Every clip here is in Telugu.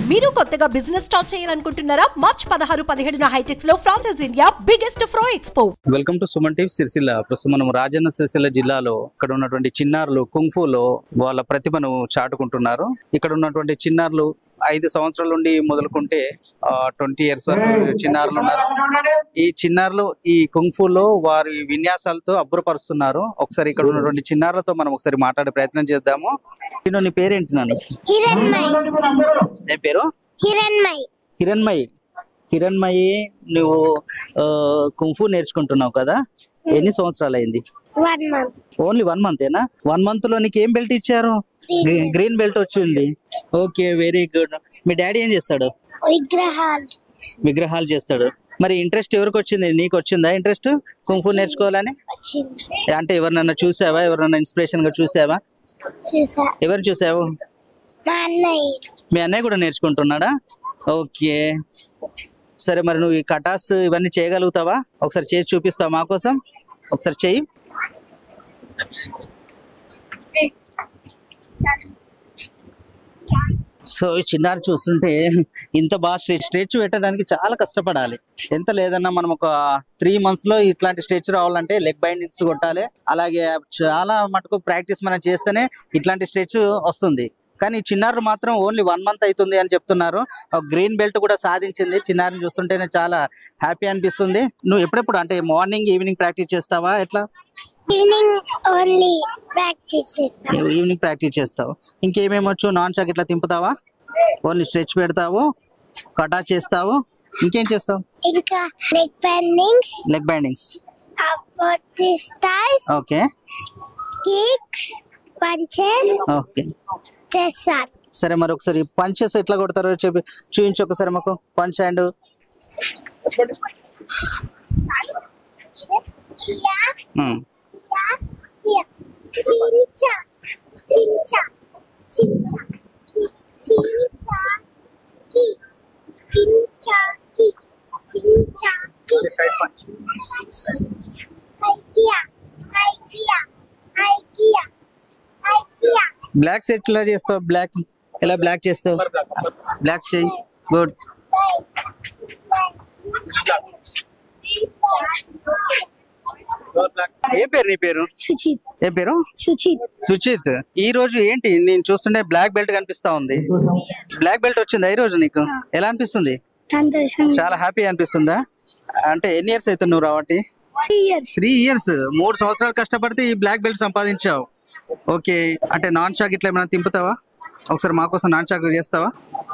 మీరు కొత్తగా బిజినెస్ స్టార్ట్ చేయాలనుకుంటున్నారా మార్చ్ పదహారు పదిహేడున హైటెక్స్ లో ఫ్రాన్సెస్ ఇండియా బిగ్గెస్ట్ ఫ్రో expo welcome to Suman TV Sircilla ప్రస్తుతం మనం రాజన్న సిరిసిల్ల జిల్లాలో ఇక్కడ ఉన్నటువంటి చిన్నారులు కుంఫులో వాళ్ళ ప్రతిభను చాటుకుంటున్నారు ఇక్కడ ఉన్నటువంటి చిన్నారులు ఐదు సంవత్సరాల నుండి మొదలుకుంటే ట్వంటీ ఇయర్స్ వరకు చిన్నారులు ఉన్నారు ఈ చిన్నారులు ఈ కుంఫులో వారి విన్యాసాలతో అబ్బురపరుస్తున్నారు ఒకసారి ఇక్కడ ఉన్నటువంటి చిన్నారులతో మనం ఒకసారి మాట్లాడే ప్రయత్నం చేద్దాము నేను నీ పేరేంటి నాన్న హిరణ్మయి ఏం పేరు హిరణ్మయి హిరణ్మయి హిరణ్మయి నువ్వు ఆ, కుంఫు నేర్చుకుంటున్నావు కదా ఎన్ని సంవత్సరాలు అయింది one month only one month ఏనా వన్ మంత్ లో నీకు ఏం బెల్ట్ ఇచ్చారు గ్రీ- గ్రీన్ బెల్ట్ వచ్చింది ఓకే వెరీ గుడ్ మీ డాడీ ఏం చేస్తాడు విగ్రహాలు విగ్రహాలు చేస్తాడు మరి ఇంట్రెస్ట్ ఎవరికి వచ్చింది నీకు వచ్చిందా ఇంట్రెస్ట్ కుంఫు నేర్చుకోవాలని వచ్చింది అంటే ఎవరినన్నా చూసావా ఎవరినన్నా ఇన్స్పిరేషన్ గా చూసావా చూసా ఎవరు చూసావు మా అన్నయ్య మీ అన్నయ్య కూడా నేర్చుకుంటున్నాడా ఓకే సరే మరి నువ్వు ఈ కటాస్ ఇవన్నీ చేయగలుగుతావా ఒకసారి చేసి చూపిస్తావా మా కోసం ఒకసారి చెయ్యి సో ఈ చిన్నారి చూస్తుంటే ఇంత బాగా స్ట్రెచ్ స్ట్రెచ్ పెట్టడానికి చాలా కష్టపడాలి ఎంత లేదన్నా మనం ఒక త్రీ మంత్స్ లో ఇట్లాంటి స్ట్రెచ్ రావాలంటే లెగ్ బైండింగ్స్ కొట్టాలి అలాగే చాలా మటుకు ప్రాక్టీస్ మనం చేస్తేనే ఇట్లాంటి స్ట్రెచ్ వస్తుంది కానీ ఈ చిన్నారు మాత్రం ఓన్లీ వన్ మంత్ అవుతుంది అని చెప్తున్నారు గ్రీన్ బెల్ట్ కూడా సాధించింది చిన్నారిని చూస్తుంటేనే చాలా హ్యాపీ అనిపిస్తుంది నువ్వు ఎప్పుడెప్పుడు అంటే మార్నింగ్ ఈవినింగ్ ప్రాక్టీస్ చేస్తావా ఎట్లా ఈవినింగ్ ఓన్లీ ప్రాక్టీస్ చేస్తాం ఈవినింగ్ ప్రాక్టీస్ చేస్తావు ఇంకేమేమి వచ్చు నాన్ చాక్ ఇట్లా తింపుతావా ఓన్లీ స్ట్రెచ్ పెడతావు కటా చేస్తావు ఇంకేం చేస్తావు ఇంకా లెగ్ బెండింగ్స్ లెగ్ బైండింగ్స్ అపోటి styles okay kicks punches okay చేస్తాను సరే మరి ఒకసారి పంచెస్ ఎట్లా కొడతారో చెప్పి చూపించు ఒకసారి మాకు పంచ్ అండ్ చించా చించా చించా చించా కి చించా కి చించా కి ఐకియా ఐకియా ఐకియా ఐకియా బ్లాక్స్ ఎట్లా చేస్తావు బ్లాక్ ఎలా బ్లాక్ చేస్తావు బ్లాక్స్ చేయి గుడ్ ఏం పేరు నీ పేరు సుచిత్ ఏం పేరు సుచిత్ సుచిత్ ఈ రోజు ఏంటి నేను చూస్తుంటే బ్లాక్ బెల్ట్ కనిపిస్తా ఉంది బ్లాక్ బెల్ట్ వచ్చిందా ఈ రోజు నీకు ఎలా అనిపిస్తుంది సంతోషం చాలా హ్యాపీ అనిపిస్తుందా అంటే ఎన్ని ఇయర్స్ అవుతుంది నువ్వు రావట్టి త్రీ ఇయర్స్ త్రీ ఇయర్స్ మూడు సంవత్సరాలు కష్టపడితే ఈ బ్లాక్ బెల్ట్ సంపాదించావు ఓకే అంటే నాన్ షాక్ ఇట్లా ఏమైనా తింపుతావా ఒకసారి మా కోసం నాన్ షాక్ చేస్తావా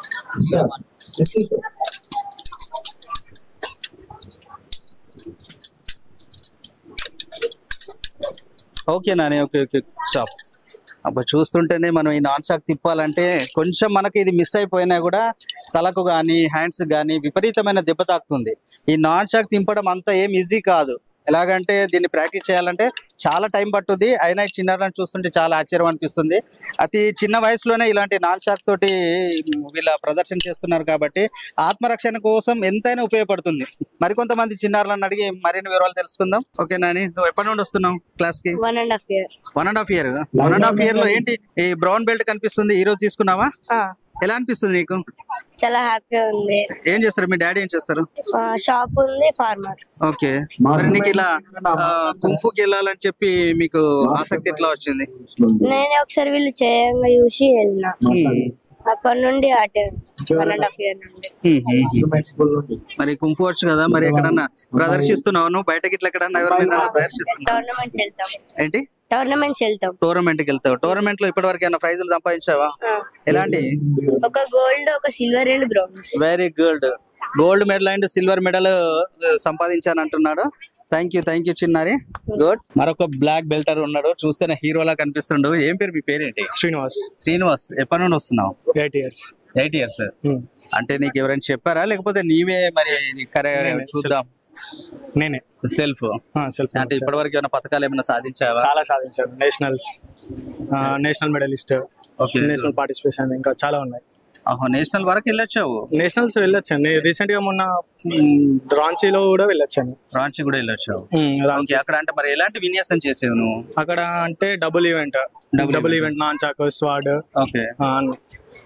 okay Nani okay okay stop అబ్బా చూస్తుంటేనే మనం ఈ నాన్ షాక్ తిప్పాలంటే కొంచెం మనకి ఇది మిస్ అయిపోయినా కూడా తలకు కానీ హ్యాండ్స్ కానీ విపరీతమైన దెబ్బ తాకుతుంది ఈ నాన్ షాక్ తింపడం అంత ఏం ఈజీ కాదు ఎలాగంటే దీన్ని ప్రాక్టీస్ చేయాలంటే చాలా టైం పట్టుద్ది అయినా ఈ చిన్నారులను చూస్తుంటే చాలా ఆశ్చర్యం అనిపిస్తుంది అతి చిన్న వయసులోనే ఇలాంటి నాన్ షాక్ తోటి వీళ్ళ ప్రదర్శన చేస్తున్నారు కాబట్టి ఆత్మరక్షణ కోసం ఎంతైనా ఉపయోగపడుతుంది మరికొంతమంది చిన్నారులను అడిగి మరిన్ని వివరాలు తెలుసుకుందాం ఓకే నాని నువ్వు ఎప్పటి నుండి వస్తున్నావు క్లాస్ కి one and half year one and half year one and half year లో ఏంటి ఈ బ్రౌన్ బెల్ట్ కనిపిస్తుంది ఈ రోజు తీసుకున్నావా ఎలా అనిపిస్తుంది నీకు చాలా హ్యాపీగా ఉంది ఏం చేస్తారు మీ డాడీ ఏం చేస్తారు షాప్ ఉంది ఫార్మర్ ఓకే మరి నీకు ఇలా కుంఫుకి వెళ్ళాలని చెప్పి మీకు ఆసక్తి ఎట్లా వచ్చింది నేను ఒకసారి వీళ్ళు చేయంగా చూసి వెళ్ళిన అప్పటి నుండి అటే వన్ అండ్ హాఫ్ ఇయర్ నుండి మరి కుంఫు వచ్చు కదా మరి ఎక్కడన్నా ప్రదర్శిస్తున్నావు నువ్వు బయటకి ఇట్లా ఎక్కడన్నా ఎవరి మీద ప్రదర్శిస్తున్నావు టోర్నమెంట్స్ వెళ్తాం ఏంటి టోర్నమెంట్స్ వెళ్తాం టోర్నమెంట్ కి వెళ్తావు టోర్నమెంట్ లో ఇప్పటివరకు ఏమైనా ప్రైజులు సంపాదించావా ఆ. ఎలాంటి ఒక గోల్డ్ ఒక silver and bronze very good gold medal and silver medal సంపాదించాను అంటున్నాడు థ్యాంక్ యూ థ్యాంక్ యూ చిన్నారి గుడ్ మరొక బ్లాక్ బెల్టర్ ఉన్నాడు చూస్తేనే హీరోలా కనిపిస్తుండు ఏం పేరు మీ పేరేంటి శ్రీనివాస్ శ్రీనివాస్ ఎప్పటి నుండి వస్తున్నావు ఎయిట్ ఇయర్స్ ఎయిట్ ఇయర్స్ అంటే నీకు ఎవరైనా చెప్పారా లేకపోతే నీవే మరి కరే నేనే, చూద్దాం నేనే సెల్ఫ్ సెల్ఫ్ అంటే ఇప్పటివరకు ఏమైనా పథకాలు ఏమైనా సాధించావా చాలా సాధించాను nationals national medalist okay national participation ఇంకా చాలా ఉన్నాయి నేషనల్ వరకు వెళ్ళొచ్చావు నేషనల్స్ వెళ్ళొచ్చాను రీసెంట్ గా మొన్న మ్, రాంచీలో కూడా వెళ్ళొచ్చాను రాంచీ కూడా వెళ్ళొచ్చావు మ్, రాంచీ ఓకే అక్కడ అంటే మరి ఎలాంటి విన్యాసం చేసేవు నువ్వు అక్కడ అంటే double event Double double event. Event నాన్ చాకో స్వాడ్ ఓకే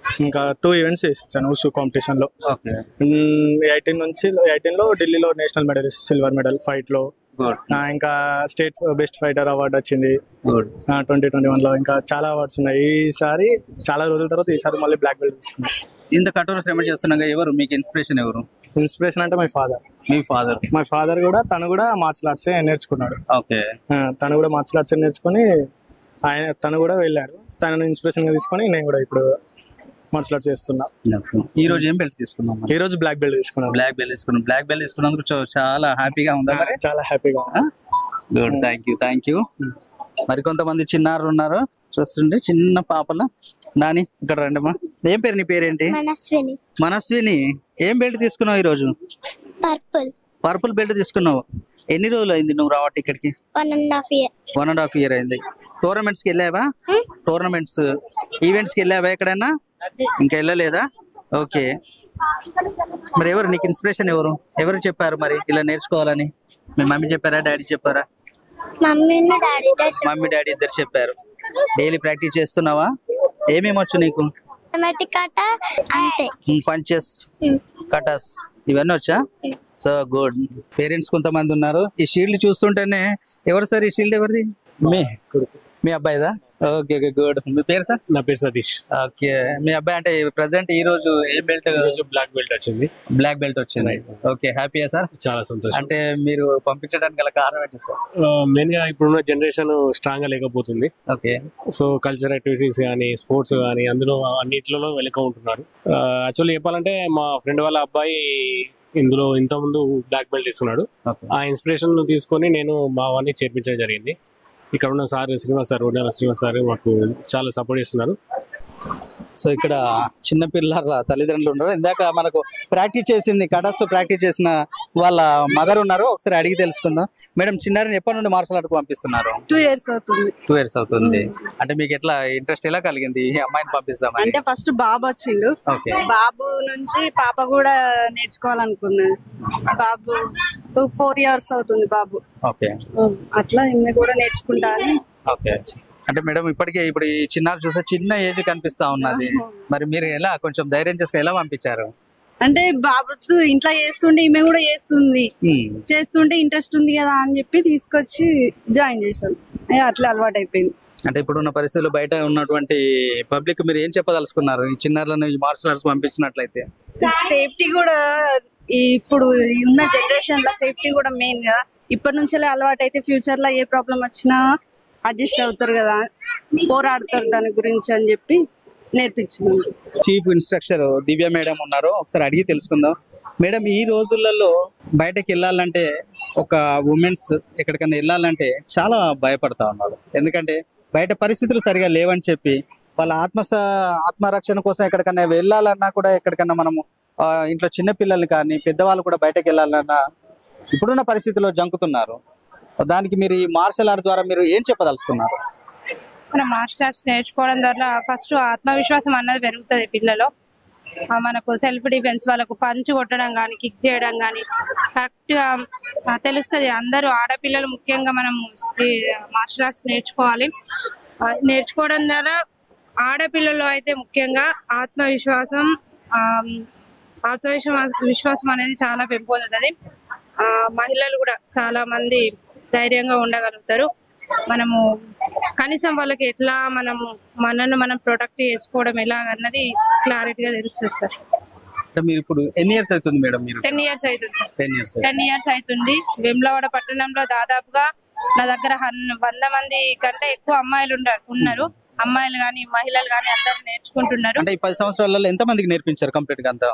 ఇంకా టూ ఈవెంట్స్ చేసాను ఉషు కాంపిటీషన్ లో ఓకే ఎయిటీన్ నుంచి ఎయిటీన్ లో ఢిల్లీలో national medal silver medal fight లో గుడ్ ఆ, ఇంకా స్టేట్ బెస్ట్ ఫైటర్ అవార్డు వచ్చింది గుడ్ ట్వంటీ ట్వంటీ వన్ లో ఇంకా చాలా అవార్డ్స్ ఉన్నాయి ఈసారి చాలా రోజుల తర్వాత ఈసారి మళ్ళీ బ్లాక్ బెల్ట్ తీసుకున్నాను ఇంత కఠోర శ్రమ చేస్తున్నాగా ఎవరు మీకు ఇన్స్పిరేషన్ ఎవరు ఇన్స్పిరేషన్ అంటే మై ఫాదర్ మీ ఫాదర్ మై ఫాదర్ కూడా తను కూడా మార్షల్ ఆర్ట్స్ నేర్చుకున్నాడు ఓకే ఆ, తను కూడా మార్షల్ ఆర్ట్స్ నేర్చుకొని ఆయన తను కూడా వెళ్ళాడు తనను ఇన్స్పిరేషన్ గా తీసుకొని నేను కూడా ఇప్పుడు మార్షల్ ఆర్ట్స్ చేస్తున్నా ఈ రోజు ఏం బెల్ట్ తీసుకున్నాం ఈ రోజు బ్లాక్ బెల్ట్ తీసుకున్నాను బ్లాక్ బెల్ట్ తీసుకున్నాం బ్లాక్ బెల్ట్ తీసుకున్నందుకు చా- చాలా హ్యాపీగా ఉందా మరి చాలా హ్యాపీగా ఉంది. Good thank you thank you మరి కొంతమంది చిన్నారు ఉన్నారు చూస్తుంటే చిన్న పాపల నాని ఇక్కడ రండి అమ్మా ఏం పేరు నీ పేరేంటి మనస్విని మనస్విని ఏం బెల్ట్ తీసుకున్నావు ఈ రోజు పర్పుల్ పర్పుల్ బెల్ట్ తీసుకున్నావు ఎన్ని రోజులు అయింది నువ్వు రావట్టి ఇక్కడికి one and half year one and half year అయింది టోర్నమెంట్స్ కి వెళ్ళావా టోర్నమెంట్స్ ఈవెంట్స్ కి వెళ్ళావా ఎక్కడైనా ఇంకా వెళ్ళలేదా ఓకే మరి ఎవరు నీకు ఇన్స్పిరేషన్ ఎవరు ఎవరు చెప్పారు మరి ఇలా నేర్చుకోవాలని మీ మమ్మీ చెప్పారా డాడీ చెప్పారా మమ్మీ డాడీ మమ్మీ డాడీ ఇద్దరు చెప్పారు డైలీ ప్రాక్టీస్ చేస్తున్నావా ఏమేమి వచ్చు నీకు ఆటోమేటిక్ ఆట అంతే పంచెస్ కటస్ ఇవన్నీ వచ్చా సో గుడ్ పేరెంట్స్ కొంతమంది ఉన్నారు ఈ షీల్డ్ చూస్తుంటేనే ఎవరు సార్ ఈ షీల్డ్ ఎవరిది మీ మీ అబ్బాయిదా ఓకే ఓకే గుడ్ మీ పేరు సార్ నా పేరు సతీష్ ఓకే మీ అబ్బాయి అంటే ప్రజెంట్ ఈ రోజు ఏ బెల్ట్ ఈరోజు బ్లాక్ బెల్ట్ వచ్చింది బ్లాక్ బెల్ట్ వచ్చింది ఓకే హ్యాపీయా సార్ చాలా సంతోషం అంటే మీరు పంపించడానికి గల కారణం ఏంటి సార్ మెయిన్ గా ఇప్పుడున్న జనరేషన్ స్ట్రాంగ్ గా లేకపోతుంది ఓకే సో కల్చర్ యాక్టివిటీస్ కానీ స్పోర్ట్స్ కానీ అందులో అన్నిట్లలో వెనుక ఉంటున్నారు యాక్చువల్లీ చెప్పాలంటే మా ఫ్రెండ్ వాళ్ళ అబ్బాయి ఇందులో ఇంతకుముందు బ్లాక్ బెల్ట్ ఇస్తున్నాడు ఓకే ఆ ఇన్స్పిరేషన్ తీసుకొని నేను మా వాడిని చేర్పించడం జరిగింది ఇక్కడ ఉన్న సార్ శ్రీనివాస్ సార్ రోడ్ల శ్రీనివాస్ సార్ మాకు చాలా సపోర్ట్ చేస్తున్నారు సో ఇక్కడ చిన్న పిల్లల తల్లిదండ్రులు ఉన్నారు ఇందాక మనకు ప్రాక్టీస్ చేసింది కటస్ ప్రాక్టీస్ చేసిన వాళ్ళ మదర్ ఉన్నారు ఒకసారి అడిగి తెలుసుకుందాం మేడం చిన్నారిని ఎప్పటి నుండి మార్షల్ ఆర్ట్ పంపిస్తున్నారు టూ ఇయర్స్ అవుతుంది టూ ఇయర్స్ అవుతుంది అంటే మీకు ఎట్లా ఇంట్రెస్ట్ ఎలా కలిగింది ఈ అమ్మాయిని పంపిస్తామని అంటే ఫస్ట్ బాబు వచ్చిండు ఓకే బాబు నుంచి పాప కూడా నేర్చుకోవాలనుకున్నది బాబు ఫోర్ ఇయర్స్ అవుతుంది బాబు ఓకే అట్లా ఈమె కూడా నేర్చుకుంటా అని ఓకే అంటే మేడం ఇప్పటికే ఇప్పుడు ఈ చిన్నారు చూస్తే చిన్న ఏజ్ కనిపిస్తా ఉన్నది మరి మీరు ఎలా కొంచెం ధైర్యం చేసుకుని ఎలా పంపించారు అంటే బాబుతో ఇంట్లో చేస్తుంటే ఈమె కూడా చేస్తుంది Hmm. చేస్తుంటే ఇంట్రెస్ట్ ఉంది కదా అని చెప్పి తీసుకొచ్చి జాయిన్ చేశాను ఏ అట్లా అలవాటు అయిపోయింది అంటే ఇప్పుడున్న పరిస్థితుల్లో బయట ఉన్నటువంటి పబ్లిక్ మీరు ఏం చెప్పదలుచుకున్నారు ఈ చిన్నారులను ఈ మార్షల్ ఆర్ట్స్ పంపించినట్లయితే సేఫ్టీ కూడా ఈ ఇప్పుడు ఈ ఉన్న జనరేషన్ లో సేఫ్టీ కూడా మెయిన్ గా ఇప్పటి నుంచే అలవాటు అయితే ఫ్యూచర్ లో ఏ ప్రాబ్లం వచ్చినా అడ్జస్ట్ అవుతారు కదా పోరాడతారు దాని గురించి అని చెప్పి నేర్పించింది చీఫ్ ఇన్స్ట్రక్టర్ దివ్య మేడం ఉన్నారు ఒకసారి అడిగి తెలుసుకుందాం మేడం ఈ రోజులలో బయటకు వెళ్ళాలంటే ఒక ఉమెన్స్ ఎక్కడికైనా వెళ్ళాలంటే చాలా భయపడతా ఉన్నారు ఎందుకంటే బయట పరిస్థితులు సరిగా లేవని చెప్పి వాళ్ళ ఆత్మ ఆత్మరక్షణ కోసం ఎక్కడికైనా వెళ్ళాలన్నా కూడా ఎక్కడికైనా మనము ఆ, ఇంట్లో చిన్న పిల్లల్ని కానీ పెద్దవాళ్ళు కూడా బయటకు వెళ్ళాలన్నా ఇప్పుడున్న పరిస్థితుల్లో జంకుతున్నారు దానికి మీరు ఈ మార్షల్ ఆర్ట్ ద్వారా మీరు ఏం చెప్పదలుచుకున్నారు మన మార్షల్ ఆర్ట్స్ నేర్చుకోవడం ద్వారా ఫస్ట్ ఆత్మవిశ్వాసం అన్నది పెరుగుతుంది పిల్లలో ఆ మనకు సెల్ఫ్ డిఫెన్స్ వాళ్ళకు పంచ్ కొట్టడం కానీ కిక్ చేయడం కానీ కరెక్ట్గా తెలుస్తుంది అందరూ ఆడపిల్లలు ముఖ్యంగా మనం ఈ మార్షల్ ఆర్ట్స్ నేర్చుకోవాలి ఆ, నేర్చుకోవడం ద్వారా ఆడపిల్లలు అయితే ముఖ్యంగా ఆత్మవిశ్వాసం ఆ, ఆత్మవిశ్వాసం విశ్వాసం అనేది చాలా పెంపొందుతుంది ఆ, మహిళలు కూడా చాలా మంది ధైర్యంగా ఉండగలుగుతారు మనము కనీసం వాళ్ళకి ఎట్లా మనము మనల్ని మనం ప్రొటెక్ట్ చేసుకోవడం ఎలాగన్నది క్లారిటీగా తెలుస్తుంది సార్ అంటే మీరు ఇప్పుడు ఎన్ని ఇయర్స్ అవుతుంది మేడం మీరు టెన్ ఇయర్స్ అవుతుంది sir ten years ten years అవుతుంది వేములవాడ పట్టణంలో దాదాపుగా నా దగ్గర హన్- వంద మంది కంటే ఎక్కువ అమ్మాయిలు ఉన్నారు ఉన్నారు అమ్మాయిలు కానీ మహిళలు కానీ అందరు నేర్చుకుంటున్నారు అంటే ఈ పది సంవత్సరాలలో ఎంత మందికి నేర్పించారు కంప్లీట్ గా అంతా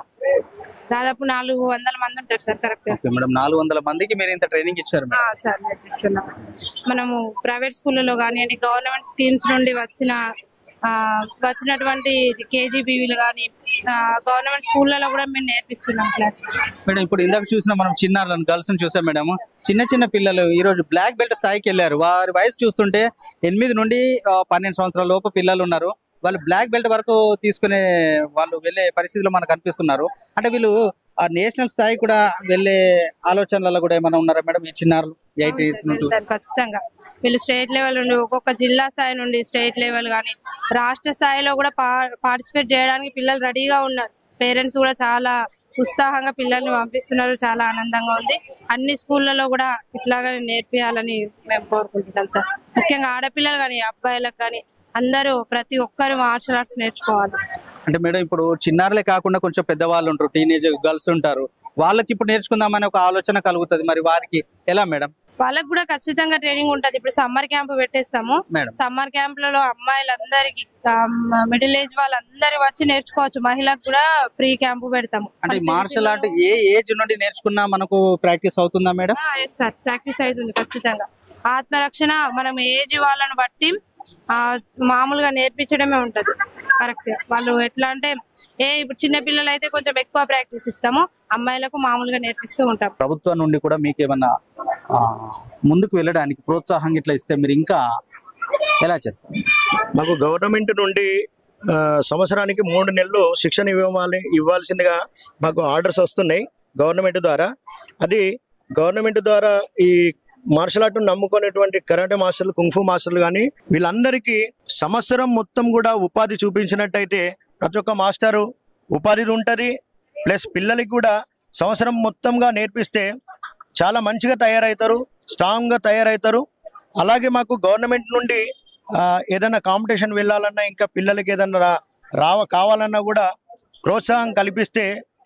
దాదాపు నాలుగు వందల మంది ఉంటారు సార్ కరెక్ట్ ఓకే మేడం నాలుగు వందల మందికి మీరు ఇంత ట్రైనింగ్ ఇచ్చారు మేడం సార్ నేర్పిస్తున్నాం మనము ప్రైవేట్ స్కూళ్ళలో కానివ్వండి గవర్నమెంట్ స్కీమ్స్ నుండి వచ్చిన ఆ, వచ్చినటువంటి కేజీబీవీలు కానీ గవర్నమెంట్ స్కూళ్ళలో కూడా మేము నేర్పిస్తున్నాం క్లాస్ మేడం ఇప్పుడు ఇందాక చూసిన మనం చిన్నారులను గర్ల్స్ చూసాం మేడం చిన్న చిన్న పిల్లలు ఈ రోజు బ్లాక్ బెల్ట్ స్థాయికి వెళ్ళారు వారి వయసు చూస్తుంటే ఎనిమిది నుండి ఆ, పన్నెండు సంవత్సరాల లోపు పిల్లలు ఉన్నారు వాళ్ళు బ్లాక్ బెల్ట్ వరకు తీసుకునే వాళ్ళు వెళ్ళే పరిస్థితిలో మనకు కనిపిస్తున్నారు అంటే వీళ్ళు ఆ నేషనల్ స్థాయి కూడా వెళ్ళే ఆలోచనలలో కూడా ఏమైనా ఉన్నారా మేడం ఈ చిన్నారులు ఎయిట్ ఇయర్స్ నుండి వెళ్తారు ఖచ్చితంగా వీళ్ళు స్టేట్ లెవెల్ నుండి ఒక్కొక్క జిల్లా స్థాయి నుండి స్టేట్ లెవెల్ కానీ రాష్ట్ర స్థాయిలో కూడా పార్టిసిపేట్ చేయడానికి పిల్లలు రెడీగా ఉన్నారు పేరెంట్స్ కూడా చాలా ఉత్సాహంగా పిల్లల్ని పంపిస్తున్నారు చాలా ఆనందంగా ఉంది అన్ని స్కూళ్ళలో కూడా ఇట్లాగానే నేర్పియాలని మేము కోరుకుంటున్నాం సార్ ముఖ్యంగా ఆడపిల్లలు కానీ అబ్బాయిలకు కానీ అందరూ ప్రతి ఒక్కరు మార్షల్ ఆర్ట్స్ నేర్చుకోవాలి అంటే మేడం ఇప్పుడు చిన్నారులే కాకుండా కొంచెం పెద్దవాళ్ళు ఉంటారు టీనేజ్ గర్ల్స్ ఉంటారు వాళ్ళకి ఇప్పుడు నేర్చుకుందామని ఒక ఆలోచన కలుగుతుంది మరి వారికి ఎలా మేడం వాళ్ళకు కూడా ఖచ్చితంగా ట్రైనింగ్ ఉంటది ఇప్పుడు సమ్మర్ క్యాంప్ పెట్టేస్తాము మేడం సమ్మర్ క్యాంపులలో అమ్మాయిలందరికి మిడిల్ ఏజ్ వాళ్ళందరూ వచ్చి నేర్చుకోవచ్చు మహిళలకు కూడా ఫ్రీ క్యాంపు పెడతాము అంటే మార్షల్ ఆర్ట్ ఏ ఏజ్ నుండి నేర్చుకున్నా మనకు ప్రాక్టీస్ అవుతుందా మేడం ఎస్ సార్ ప్రాక్టీస్ అవుతుంది ఖచ్చితంగా ఆత్మరక్షణ మనం ఏజ్ వాళ్ళని బట్టి ఆ, మామూలుగా నేర్పించడమే ఉంటది కరెక్ట్ వాళ్ళు ఎట్లా అంటే ఏ ఇప్పుడు చిన్న పిల్లలు అయితే కొంచెం ఎక్కువ ప్రాక్టీస్ ఇస్తాము అమ్మాయిలకు మామూలుగా నేర్పిస్తూ ఉంటాం ప్రభుత్వం నుండి కూడా మీకు ఏమన్నా ఆ, ముందుకు వెళ్ళడానికి ప్రోత్సాహం ఇట్లా ఇస్తే మీరు ఇంకా ఎలా చేస్తారు మాకు గవర్నమెంట్ నుండి ఆ, సంవత్సరానికి మూడు నెలలు శిక్షణ ఇవ్వాలి ఇవ్వాల్సిందిగా మాకు ఆర్డర్స్ వస్తున్నాయి గవర్నమెంట్ ద్వారా అది గవర్నమెంట్ ద్వారా ఈ మార్షల్ ఆర్ట్ నమ్ముకునేటువంటి కరాటే మాస్టర్లు కుంఫు మాస్టర్లు కానీ వీళ్ళందరికీ సంవత్సరం మొత్తం కూడా ఉపాధి చూపించినట్టయితే ప్రతి ఒక్క మాస్టరు ఉపాధి ఉంటుంది ప్లస్ పిల్లలకి కూడా సంవత్సరం మొత్తంగా నేర్పిస్తే చాలా మంచిగా తయారవుతారు స్ట్రాంగ్గా తయారవుతారు అలాగే మాకు గవర్నమెంట్ నుండి ఆ, ఏదైనా కాంపిటీషన్ వెళ్ళాలన్నా ఇంకా పిల్లలకి ఏదైనా రా రావ కావాలన్నా కూడా ప్రోత్సాహం కల్పిస్తే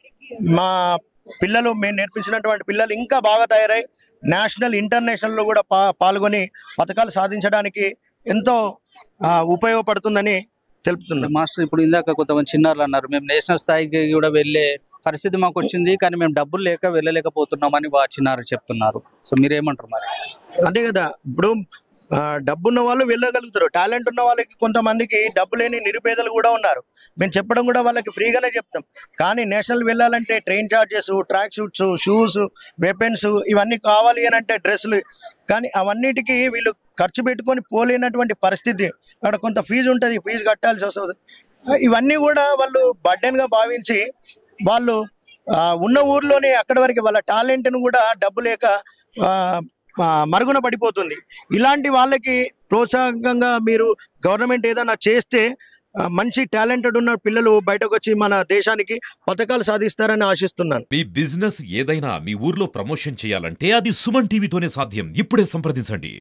మా పిల్లలు మేము నేర్పించినటువంటి పిల్లలు ఇంకా బాగా తయారై నేషనల్ ఇంటర్నేషనల్లో కూడా పా పాల్గొని పథకాలు సాధించడానికి ఎంతో ఆ, ఉపయోగపడుతుందని తెలుపుతున్నాం మాస్టర్ ఇప్పుడు ఇందాక కొంతమంది చిన్నారులు అన్నారు మేము నేషనల్ స్థాయికి కూడా వెళ్ళే పరిస్థితి మాకు వచ్చింది కానీ మేము డబ్బులు లేక వెళ్ళలేకపోతున్నామని వా చిన్నారు చెప్తున్నారు సో మీరేమంటారు మరి అంతే కదా ఇప్పుడు ఆ, డబ్బున్న వాళ్ళు వెళ్ళగలుగుతారు టాలెంట్ ఉన్న వాళ్ళకి కొంతమందికి డబ్బు లేని నిరుపేదలు కూడా ఉన్నారు మేము చెప్పడం కూడా వాళ్ళకి ఫ్రీగానే చెప్తాం కానీ నేషనల్ వెళ్ళాలంటే train charges track suits shoes weapons ఇవన్నీ కావాలి అని అంటే డ్రెస్సులు కానీ అవన్నిటికీ వీళ్ళు ఖర్చు పెట్టుకొని పోలేనటువంటి పరిస్థితి అక్కడ కొంత ఫీజు ఉంటుంది ఫీజు కట్టాల్సి వస్తుంది ఇవన్నీ కూడా వాళ్ళు బర్డెన్గా భావించి వాళ్ళు ఆ, ఉన్న ఊర్లోనే అక్కడి వరకు వాళ్ళ టాలెంట్ను కూడా డబ్బు లేక ఆ, ఆ, మరుగున పడిపోతుంది ఇలాంటి వాళ్ళకి ప్రోత్సాహకంగా మీరు గవర్నమెంట్ ఏదైనా చేస్తే ఆ, మంచి టాలెంటెడ్ ఉన్న పిల్లలు బయటకు వచ్చి మన దేశానికి పథకాలు సాధిస్తారని ఆశిస్తున్నాను మీ బిజినెస్ ఏదైనా మీ ఊర్లో ప్రమోషన్ చేయాలంటే అది సుమన్ టీవీతోనే సాధ్యం ఇప్పుడే సంప్రదించండి